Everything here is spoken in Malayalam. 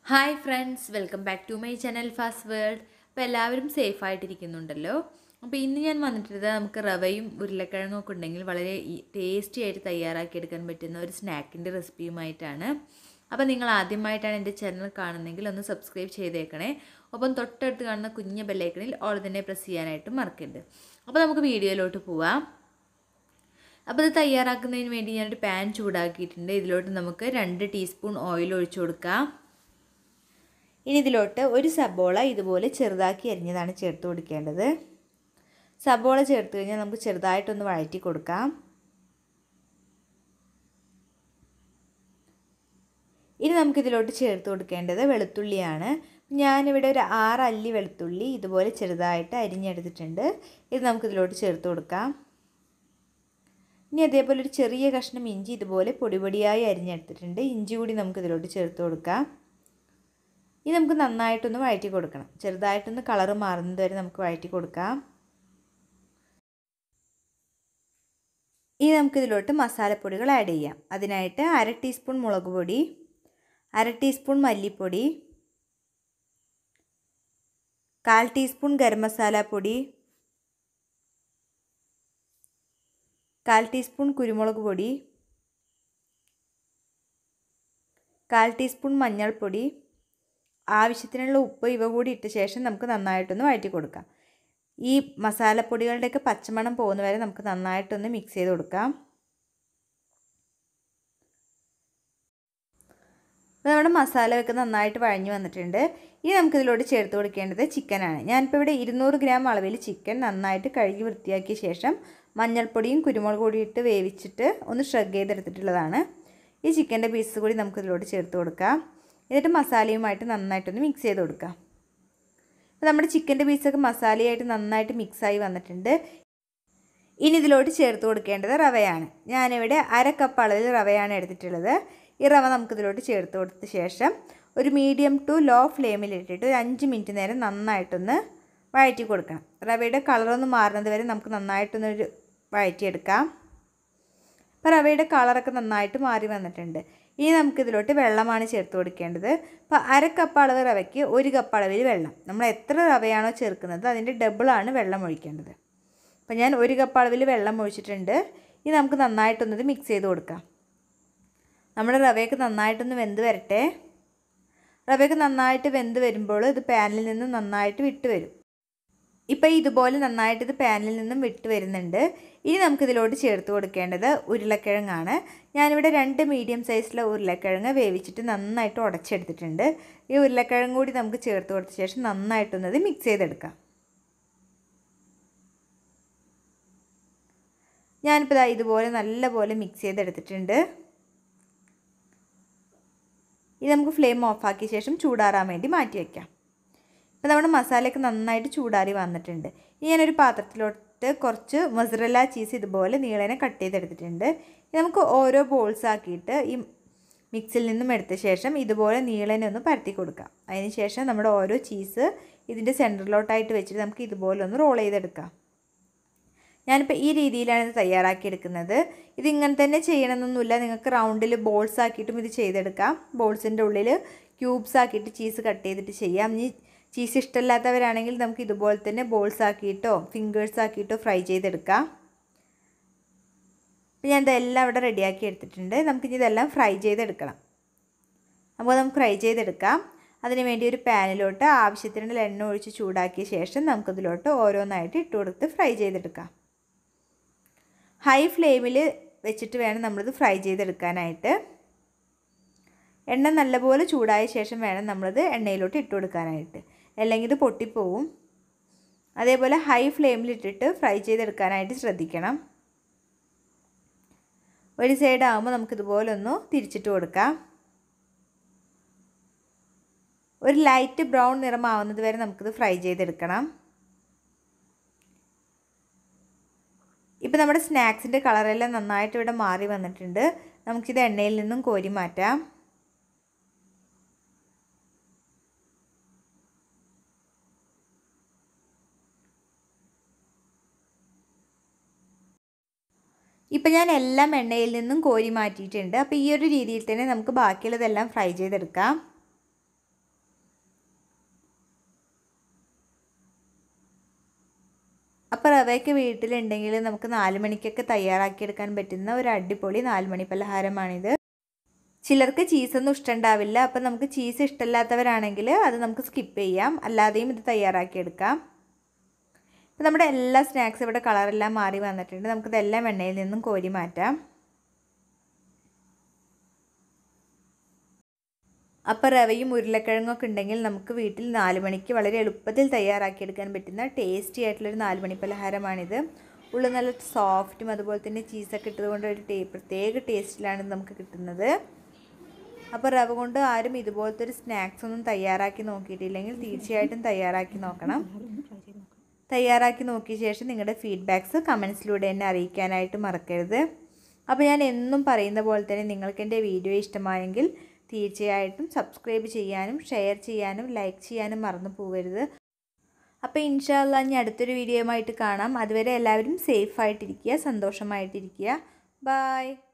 hi friends welcome back to my channel Fast World അപ്പോൾ എല്ലാവരും സേഫ് ആയിട്ടിരിക്കുന്നുണ്ടല്ലോ അപ്പോൾ ഇന്ന് ഞാൻ വന്നിട്ടുള്ളത് നമുക്ക് റവയും ഉരുളക്കിഴങ്ങും ഒക്കെ ഉണ്ടെങ്കിൽ വളരെ ടേസ്റ്റി ആയിട്ട് തയ്യാറാക്കിയെടുക്കാൻ പറ്റുന്ന ഒരു സ്നാക്കിൻ്റെ റെസിപ്പിയുമായിട്ടാണ് അപ്പോൾ നിങ്ങൾ ആദ്യമായിട്ടാണ് എൻ്റെ ചാനൽ കാണുന്നതെങ്കിൽ ഒന്ന് സബ്സ്ക്രൈബ് ചെയ്തേക്കണേ ഒപ്പം തൊട്ടടുത്ത് കാണുന്ന കുഞ്ഞ ബെല്ലൈക്കണിൽ ഓൾ തന്നെ പ്രസ് ചെയ്യാനായിട്ട് മറക്കരുത് അപ്പോൾ നമുക്ക് വീഡിയോയിലോട്ട് പോവാം അപ്പോൾ ഇത് തയ്യാറാക്കുന്നതിന് വേണ്ടി ഞാനൊരു പാൻ ചൂടാക്കിയിട്ടുണ്ട് ഇതിലോട്ട് നമുക്ക് രണ്ട് ടീസ്പൂൺ ഓയിൽ ഒഴിച്ചു കൊടുക്കാം ഇനി ഇതിലോട്ട് ഒരു സബോള ഇതുപോലെ ചെറുതാക്കി അരിഞ്ഞതാണ് ചേർത്ത് കൊടുക്കേണ്ടത് സബോള ചേർത്ത് കഴിഞ്ഞാൽ നമുക്ക് ചെറുതായിട്ടൊന്ന് വഴറ്റി കൊടുക്കാം ഇനി നമുക്കിതിലോട്ട് ചേർത്ത് കൊടുക്കേണ്ടത് വെളുത്തുള്ളിയാണ് ഞാനിവിടെ ഒരു ആറ് അല്ലി വെളുത്തുള്ളി ഇതുപോലെ ചെറുതായിട്ട് അരിഞ്ഞെടുത്തിട്ടുണ്ട് ഇത് നമുക്കിതിലോട്ട് ചേർത്ത് കൊടുക്കാം ഇനി അതേപോലെ ഒരു ചെറിയ കഷ്ണം ഇഞ്ചി ഇതുപോലെ പൊടി പൊടിയായി അരിഞ്ഞെടുത്തിട്ടുണ്ട് ഇഞ്ചി കൂടി നമുക്കിതിലോട്ട് ചേർത്ത് കൊടുക്കാം ഇനി നമുക്ക് നന്നായിട്ടൊന്ന് വഴറ്റി കൊടുക്കണം ചെറുതായിട്ടൊന്ന് കളറ് മാറുന്നത് വരെ നമുക്ക് വഴറ്റി കൊടുക്കാം ഇനി നമുക്കിതിലോട്ട് മസാലപ്പൊടികൾ ആഡ് ചെയ്യാം അതിനായിട്ട് അര ടീസ്പൂൺ മുളക് പൊടി അര ടീസ്പൂൺ മല്ലിപ്പൊടി കാൽ ടീസ്പൂൺ ഗരം മസാല പൊടി കാൽ ടീസ്പൂൺ കുരുമുളക് പൊടി കാൽ ടീസ്പൂൺ മഞ്ഞൾപ്പൊടി ആവശ്യത്തിനുള്ള ഉപ്പ് ഇവ കൂടി ഇട്ട ശേഷം നമുക്ക് നന്നായിട്ടൊന്ന് വഴറ്റി കൊടുക്കാം ഈ മസാലപ്പൊടികളുടെയൊക്കെ പച്ചമണം പോകുന്ന വരെ നമുക്ക് നന്നായിട്ടൊന്ന് മിക്സ് ചെയ്ത് കൊടുക്കാം അപ്പോൾ നമ്മുടെ മസാലയൊക്കെ നന്നായിട്ട് വഴഞ്ഞു വന്നിട്ടുണ്ട് ഇനി നമുക്കിതിലോട്ട് ചേർത്ത് കൊടുക്കേണ്ടത് ചിക്കനാണ് ഞാനിപ്പോൾ ഇവിടെ ഇരുന്നൂറ് ഗ്രാം അളവിൽ ചിക്കൻ നന്നായിട്ട് കഴുകി വൃത്തിയാക്കിയ ശേഷം മഞ്ഞൾപ്പൊടിയും കുരുമുളക് പൊടിയും ഇട്ട് വേവിച്ചിട്ട് ഒന്ന് ഷ്രഗ് ചെയ്തെടുത്തിട്ടുള്ളതാണ് ഈ ചിക്കൻ്റെ പീസസ് കൂടി നമുക്കിതിലോട്ട് ചേർത്ത് കൊടുക്കാം എന്നിട്ട് മസാലയുമായിട്ട് നന്നായിട്ടൊന്ന് മിക്സ് ചെയ്ത് കൊടുക്കാം അപ്പോൾ നമ്മുടെ ചിക്കൻ്റെ പീസൊക്കെ മസാലയായിട്ട് നന്നായിട്ട് മിക്സായി വന്നിട്ടുണ്ട് ഇനി ഇതിലോട്ട് ചേർത്ത് കൊടുക്കേണ്ടത് റവയാണ് ഞാനിവിടെ അര കപ്പ് അളവിൽ റവയാണ് എടുത്തിട്ടുള്ളത് ഈ റവ നമുക്കിതിലോട്ട് ചേർത്ത് കൊടുത്ത ശേഷം ഒരു മീഡിയം ടു ലോ ഫ്ലെയിമിലിട്ടിട്ട് ഒരു അഞ്ച് മിനിറ്റ് നേരം നന്നായിട്ടൊന്ന് വഴറ്റി കൊടുക്കണം റവയുടെ കളറൊന്ന് മാറുന്നത് വരെ നമുക്ക് നന്നായിട്ടൊന്നൊരു വഴറ്റിയെടുക്കാം അപ്പോൾ റവയുടെ കളറൊക്കെ നന്നായിട്ട് മാറി വന്നിട്ടുണ്ട് ഇനി നമുക്കിതിലോട്ട് വെള്ളമാണ് ചേർത്ത് കൊടുക്കേണ്ടത് അപ്പോൾ അര കപ്പ് അളവ് റവയ്ക്ക് ഒരു കപ്പ് അളവിൽ വെള്ളം നമ്മൾ എത്ര റവയാണോ ചേർക്കുന്നത് അതിൻ്റെ ഡബിളാണ് വെള്ളം ഒഴിക്കേണ്ടത് അപ്പോൾ ഞാൻ ഒരു കപ്പ് അളവിൽ വെള്ളം ഒഴിച്ചിട്ടുണ്ട് ഇനി നമുക്ക് നന്നായിട്ടൊന്നത് മിക്സ് ചെയ്ത് കൊടുക്കാം നമ്മുടെ റവയൊക്കെ നന്നായിട്ടൊന്ന് വെന്ത് വരട്ടെ റവയൊക്കെ നന്നായിട്ട് വെന്ത് വരുമ്പോൾ ഇത് പാനിൽ നിന്ന് നന്നായിട്ട് വിട്ട് വരും ഇപ്പോൾ ഇതുപോലെ നന്നായിട്ട് ഇത് പാനിൽ നിന്നും വിട്ട് വരുന്നുണ്ട് ഇനി നമുക്കിതിലോട്ട് ചേർത്ത് കൊടുക്കേണ്ടത് ഉരുളക്കിഴങ്ങാണ് ഞാനിവിടെ രണ്ട് മീഡിയം സൈസിലെ ഉരുളക്കിഴങ്ങ് വേവിച്ചിട്ട് നന്നായിട്ട് ഉടച്ചെടുത്തിട്ടുണ്ട് ഈ ഉരുളക്കിഴങ്ങ് കൂടി നമുക്ക് ചേർത്ത് കൊടുത്ത ശേഷം നന്നായിട്ടൊന്നത് മിക്സ് ചെയ്തെടുക്കാം ഞാനിപ്പോൾ ഇതാ ഇതുപോലെ നല്ലപോലെ മിക്സ് ചെയ്തെടുത്തിട്ടുണ്ട് ഇത് നമുക്ക് ഫ്ലെയിം ഓഫാക്കിയ ശേഷം ചൂടാറാൻ വേണ്ടി മാറ്റി വയ്ക്കാം ഇപ്പോൾ നമ്മുടെ മസാലയൊക്കെ നന്നായിട്ട് ചൂടാറി വന്നിട്ടുണ്ട് ഇനി ഞാനൊരു പാത്രത്തിലോട്ട് കുറച്ച് മൊസറല്ല ചീസ് ഇതുപോലെ നീളനെ കട്ട് ചെയ്തെടുത്തിട്ടുണ്ട് ഇത് നമുക്ക് ഓരോ ബോൾസ് ആക്കിയിട്ട് ഈ മിക്സിൽ നിന്നും എടുത്ത ശേഷം ഇതുപോലെ നീളനെ ഒന്ന് പരത്തി കൊടുക്കാം അതിന് ശേഷം നമ്മുടെ ഓരോ ചീസ് ഇതിൻ്റെ സെൻറ്ററിലോട്ടായിട്ട് വെച്ചിട്ട് നമുക്ക് ഇതുപോലെ ഒന്ന് റോൾ ചെയ്തെടുക്കാം ഞാനിപ്പോൾ ഈ രീതിയിലാണ് ഇത് തയ്യാറാക്കിയെടുക്കുന്നത് ഇത് ഇങ്ങനെ തന്നെ ചെയ്യണമെന്നൊന്നുമില്ല നിങ്ങൾക്ക് റൗണ്ടിൽ ബോൾസ് ആക്കിയിട്ടും ഇത് ചെയ്തെടുക്കാം ബോൾസിൻ്റെ ഉള്ളിൽ ക്യൂബ്സ് ആക്കിയിട്ട് ചീസ് കട്ട് ചെയ്തിട്ട് ചെയ്യാം ഇനി ചീസ് ഇഷ്ടമില്ലാത്തവരാണെങ്കിൽ നമുക്ക് ഇതുപോലെ തന്നെ ബോൾസ് ആക്കിയിട്ടോ ഫിംഗേഴ്സ് ആക്കിയിട്ടോ ഫ്രൈ ചെയ്തെടുക്കാം അപ്പോൾ ഞാൻ ഇതെല്ലാം ഇവിടെ റെഡിയാക്കി എടുത്തിട്ടുണ്ട് നമുക്കിനി ഇതെല്ലാം ഫ്രൈ ചെയ്തെടുക്കണം അപ്പോൾ നമുക്ക് ഫ്രൈ ചെയ്തെടുക്കാം അതിന് വേണ്ടി ഒരു പാനിലോട്ട് ആവശ്യത്തിനുള്ള എണ്ണ ഒഴിച്ച് ചൂടാക്കിയ ശേഷം നമുക്കതിലോട്ട് ഓരോന്നായിട്ട് ഇട്ട് കൊടുത്ത് ഫ്രൈ ചെയ്തെടുക്കാം ഹൈ ഫ്ലെയിമിൽ വെച്ചിട്ട് വേണം നമ്മളിത് ഫ്രൈ ചെയ്തെടുക്കാനായിട്ട് എണ്ണ നല്ലപോലെ ചൂടായ ശേഷം വേണം നമ്മളിത് എണ്ണയിലോട്ട് ഇട്ട് കൊടുക്കാനായിട്ട് അല്ലെങ്കിൽ ഇത് പൊട്ടിപ്പോവും അതേപോലെ ഹൈ ഫ്ലെയിമിലിട്ടിട്ട് ഫ്രൈ ചെയ്തെടുക്കാനായിട്ട് ശ്രദ്ധിക്കണം ഒരു സൈഡ് ആകുമ്പോൾ നമുക്കിതുപോലെ ഒന്ന് തിരിച്ചിട്ട് കൊടുക്കാം ഒരു ലൈറ്റ് ബ്രൗൺ നിറമാവുന്നത് വരെ നമുക്കിത് ഫ്രൈ ചെയ്തെടുക്കണം ഇപ്പോൾ നമ്മുടെ സ്നാക്സിൻ്റെ കളറെല്ലാം നന്നായിട്ട് ഇവിടെ മാറി വന്നിട്ടുണ്ട് നമുക്കിത് എണ്ണയിൽ നിന്നും കോരി മാറ്റാം ഇപ്പം ഞാൻ എല്ലാം എണ്ണയിൽ നിന്നും കോരി മാറ്റിയിട്ടുണ്ട് അപ്പോൾ ഈ ഒരു രീതിയിൽ തന്നെ നമുക്ക് ബാക്കിയുള്ളതെല്ലാം ഫ്രൈ ചെയ്തെടുക്കാം അപ്പോൾ റവയൊക്കെ വീട്ടിലുണ്ടെങ്കിൽ നമുക്ക് നാല് മണിക്കൊക്കെ തയ്യാറാക്കിയെടുക്കാൻ പറ്റുന്ന ഒരു അടിപൊളി നാല് മണി പലഹാരമാണിത് ചിലർക്ക് ചീസൊന്നും ഇഷ്ടമുണ്ടാവില്ല അപ്പോൾ നമുക്ക് ചീസ് ഇഷ്ടമില്ലാത്തവരാണെങ്കിൽ അത് നമുക്ക് സ്കിപ്പ് ചെയ്യാം അല്ലാതെയും ഇത് തയ്യാറാക്കിയെടുക്കാം ഇപ്പോൾ നമ്മുടെ എല്ലാ സ്നാക്സും ഇവിടെ കളറെല്ലാം മാറി വന്നിട്ടുണ്ട് നമുക്കിതെല്ലാം എണ്ണയിൽ നിന്നും കോരി മാറ്റാം അപ്പോൾ റവയും ഉരുളക്കിഴങ്ങൊക്കെ ഉണ്ടെങ്കിൽ നമുക്ക് വീട്ടിൽ നാല് മണിക്ക് വളരെ എളുപ്പത്തിൽ തയ്യാറാക്കിയെടുക്കാൻ പറ്റുന്ന ടേസ്റ്റി ആയിട്ടുള്ളൊരു നാല് മണി പലഹാരമാണിത് ഉള്ള നല്ല സോഫ്റ്റും അതുപോലെ തന്നെ ചീസൊക്കെ ഇട്ടതുകൊണ്ട് ഒരു ടേ പ്രത്യേക ടേസ്റ്റിലാണ് നമുക്ക് കിട്ടുന്നത് അപ്പോൾ റവ കൊണ്ട് ആരും ഇതുപോലത്തെ ഒരു സ്നാക്സ് ഒന്നും തയ്യാറാക്കി നോക്കിയിട്ടില്ലെങ്കിൽ തീർച്ചയായിട്ടും തയ്യാറാക്കി നോക്കണം തയ്യാറാക്കി നോക്കിയ ശേഷം നിങ്ങളുടെ ഫീഡ്ബാക്ക്സ് കമൻസിലൂടെ എന്നെ അറിയിക്കാനായിട്ട് മറക്കരുത് അപ്പോൾ ഞാൻ എന്നും പറയുന്ന പോലെ തന്നെ നിങ്ങൾക്ക് എൻ്റെ വീഡിയോ ഇഷ്ടമായെങ്കിൽ തീർച്ചയായിട്ടും സബ്സ്ക്രൈബ് ചെയ്യാനും ഷെയർ ചെയ്യാനും ലൈക്ക് ചെയ്യാനും മറന്നു പോകരുത് അപ്പോൾ ഇൻഷാല്ല ഇനി അടുത്തൊരു വീഡിയോയുമായിട്ട് കാണാം അതുവരെ എല്ലാവരും സേഫായിട്ടിരിക്കുക സന്തോഷമായിട്ടിരിക്കുക ബായ്